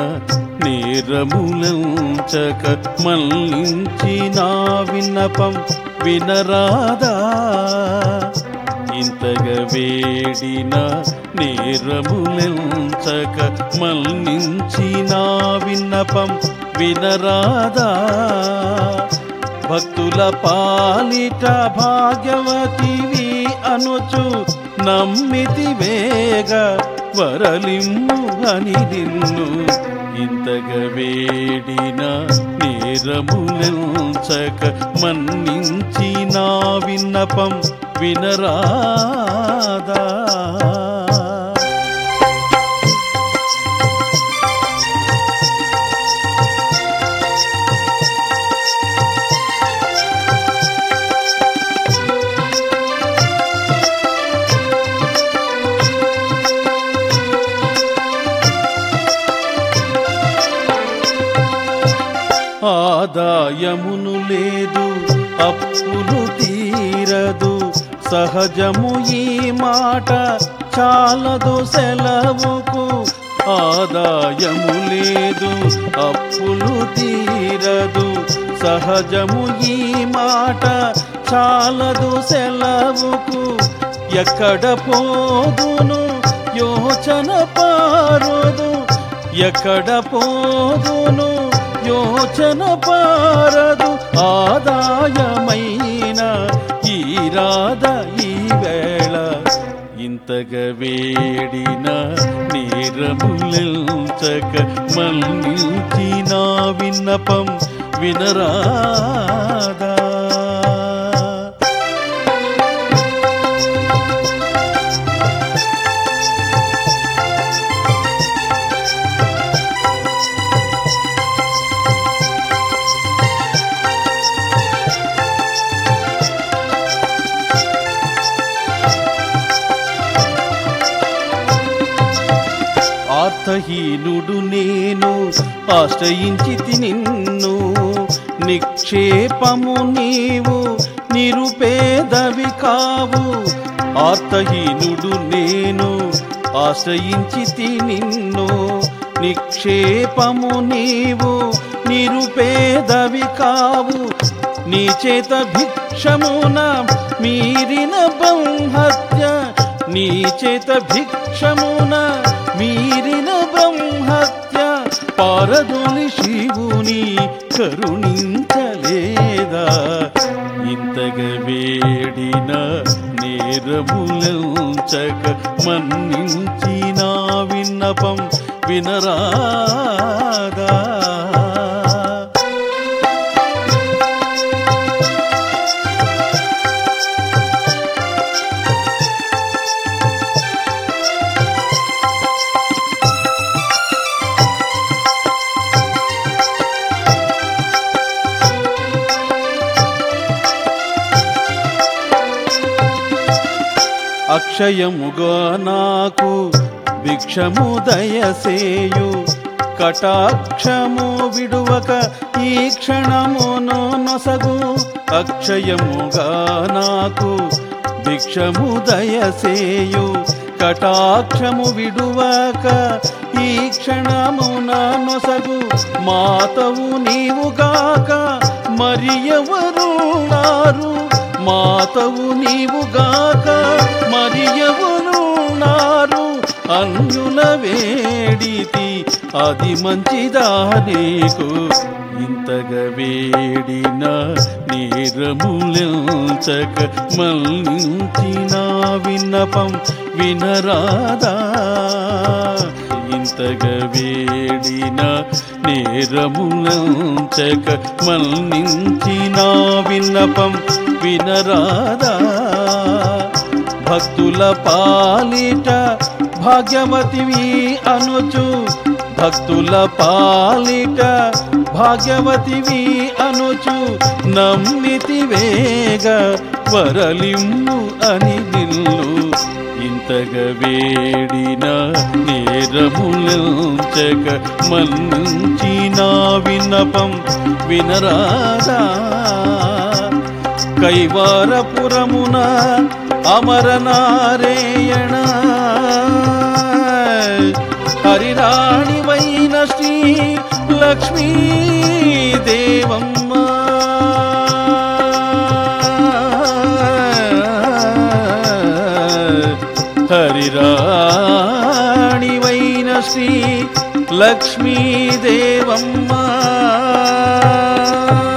నేరములంచక మళ్ళించి నా విన్నపం వినరాదా ఇంతగా వేడిన నేరములెంచక మళ్ళించి నా విన్నపం వినరాదా భక్తుల పాలిట భాగ్యవతివి అనుచు నమ్మితి వేగ వరలిమ్ము అని నిన్ను ఇంతగా వేడిన నేరములెంచక మన్నించి నా విన్నపం వినరాదా ఆదాయమును లేదు అప్పులు తీరదు సహజము ఈ మాట చాలదు సెలవుకు ఆదాయము లేదు అప్పులు తీరదు సహజము ఈ మాట చాలదు సెలవుకు ఎక్కడ పోదును యోచన పారదు ఎక్కడ పోదును యోచన పారదు ఆదాయమైన ఈ రాధ ఈ వేళ ఇంతగా వేడిన నేరములంచక మళ్ళించి నా విన్నపం వినరాదా ఆర్తహీనుడు నేను ఆశ్రయించి నిన్ను నిక్షేపము నీవు నిరుపేదవి కావు ఆర్తహీనుడు నేను ఆశ్రయించి నిన్ను నిక్షేపము నీవు నిరుపేదవి కావు నీ చేత భిక్షమున మీరిన బ్రహ్మత్య నీ చేత భిక్షమున మీరిన బ్రహ్మత్య పారదోలి శివుని కరుణించలేదా ఇంతగా వేడిన నేరములంచక మన్నించి నా విన్నపం వినరాదా అక్షయముగా నాకు భిక్షము దయసేయు కటాక్షము విడువక ఈ క్షణమును నొసగు అక్షయముగా నాకు భిక్షము దయసేయు కటాక్షము విడువక ఈ క్షణమున నొసగు మాతవు నీవుగాక మరి ఎవరున్నారు మాతవు నీవుగాక మరి ఎవరున్నారు అన్యుల వేడితి అది మంచిదా నీకు ఇంతగా వేడిన నేరములంచక మళ్ళించి నా విన్నపం వినరాదా ఇంతగా వేడిన నేరములంచక మళ్ళించి నా విన్నపం వినరాదా భక్తుల పాలిట భాగ్యవతివి అనుచు భక్తుల పాలిట భాగ్యవతివి అనుచు నమ్మితి వేగ వరలిమ్ము అని నిల్లు ఇంతగా వేడిన నేరములంచక మన్నుంచి నా విన్నపం వినరాదా కైవారపురమున అమరనారేయణ హరిరాణివైన శ్రీ లక్ష్మీ దేవమ్మ హరిరాణివైన శ్రీ లక్ష్మీ దేవమ్మ